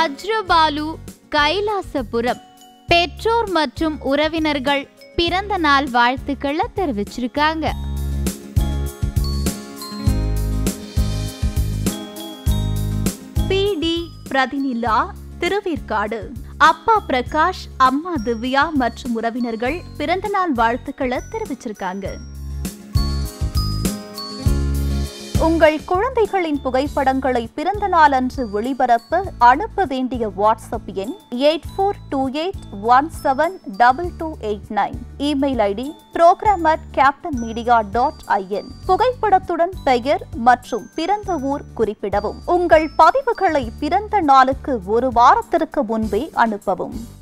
வஜ்ரபாலு கைலாசபுரம் பெற்றோர் மற்றும் உறவினர்கள் பிறந்த நாள் வாழ்த்துக்களை தெரிவிச்சிருக்காங்க பி டி பிரதிநிலா திருவேற்காடு அப்பா பிரகாஷ் அம்மா திவ்யா மற்றும் உறவினர்கள் பிறந்தநாள் வாழ்த்துக்களை தெரிவிச்சிருக்காங்க உங்கள் குழந்தைகளின் புகைப்படங்களை பிறந்த நாள் அன்று ஒளிபரப்ப அனுப்ப வேண்டிய வாட்ஸ்அப் எண் eight four two eight one seven double two eight nine email ID program at captain media dot IN புகைப்படத்துடன் பெயர் மற்றும் பிறந்த ஊர் குறிப்பிடவும் உங்கள் பதிவுகளை பிறந்த நாளுக்கு ஒரு வாரத்திற்கு முன்பே அனுப்பவும்